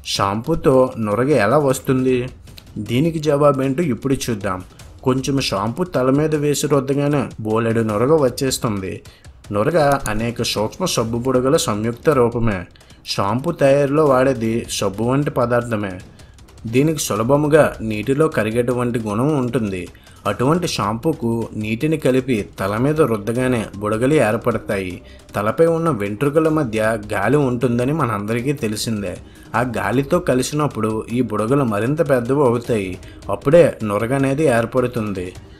షాంపూతో నురగ ఎలా వస్తుంది దీనికి జవాబేంటో ఇప్పుడు చూద్దాం కొంచెం షాంపూ తల మీద వేసి రుద్దగానే బోలెడు నురగ వచ్చేస్తుంది నురగ అనేక సూక్ష్మ సబ్బు బుడగల సంయుక్త రూపమే షాంపూ తయారీలో వాడేది సబ్బు వంటి పదార్థమే దీనికి సులభముగా నీటిలో కరిగేటువంటి గుణం ఉంటుంది అటువంటి షాంపూకు నీటిని కలిపి తల మీద రుద్దగానే బుడగలు ఏర్పడతాయి తలపై ఉన్న వెంట్రుకల మధ్య గాలి ఉంటుందని మనందరికీ తెలిసిందే ఆ గాలితో కలిసినప్పుడు ఈ బుడగలు మరింత పెద్దవి అవుతాయి అప్పుడే నురగ అనేది ఏర్పడుతుంది